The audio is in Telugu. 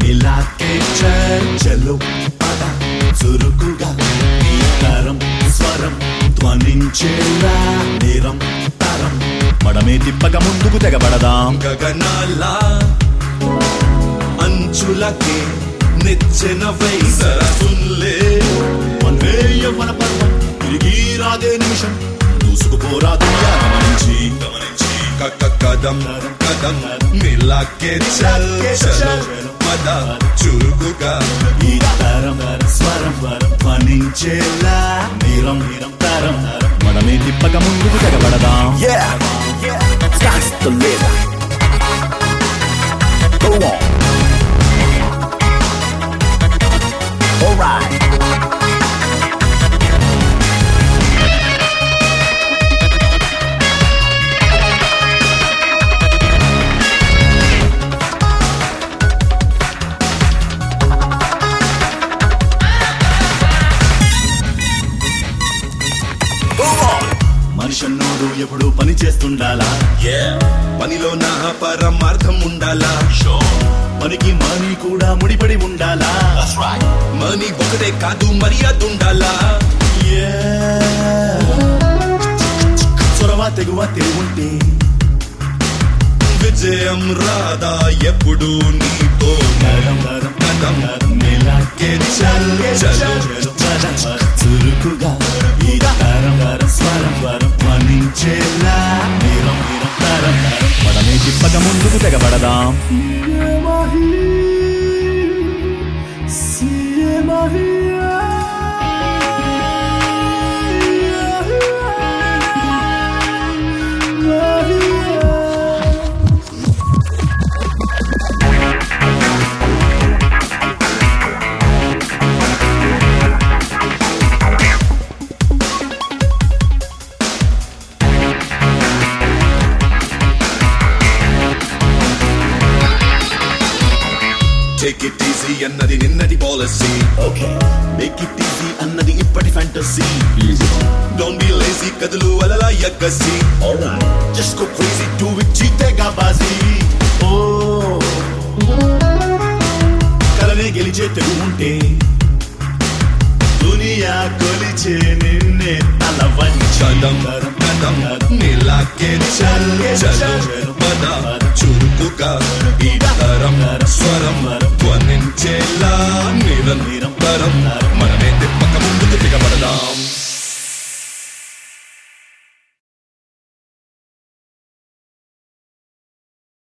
మిలాకే చర్చలు పద చురుకుగా ఈ తరం స్వరం ధ్వనించేలా నేరం తరం మడమే తిప్పక ముందుకు తెగబడదాం గగనాల అంచులకే నిచ్చెన వైసరసుల్లే మనమే యవ్వన పర్వం తిరిగి రాదే నిమిషం దూసుకుపోరా దునియా గమనించి గమనించి కక కదం కదం మిలాకే చల్ చలో పద చురుకుగా ఈ తరం స్వరం ధ్వనించేలా నీరం నీరం తరం మనమే తిప్పక ముందుకు తెగబడదాం Yeah, sky's the limit. Go on. Alright. Move on. మనిషన్నోడు ఎప్పుడు పని చేస్తుండాలా పనిలో నా పరమార్థం ఉండాలా పనికి మనీ కూడా ముడిపడి ఉండాలా మనీ ఒకటే కాదు మర్యాద ఉండాలా Yeah. చొరవ తెగువ ఉంటే విజయం రాదా ఎప్పుడు నీతో నరం నరం కదం నెలకే చల్ చల్ చురుకుగా ఈ తరం తరం స్వరం స్వరం ధ్వనించేలా నీరం నీరం తరం తరం మనమే తిప్పక ముందుకు తెగబడదాం టేక్ ఇట్ ఈజీ అన్నది నిన్నటి పాలసీ మేక్ ఇట్ ఈజీ అన్నది ఇప్పటి ఫ్యాంటసీ డోంట్ బి లేజీ కదులు అలలా ఎక్కసి just go crazy do it జీతేగా బాజీ ఓ కలనే గెలిచే తెగు ఉంటే దునియా కొలిచే నిన్నే తల చదం వంచడం కదం నీలాకే చల్ చలో పద చురుకుగా ఈ తరం స్వరం ధ్వనించేలా నిరంతరం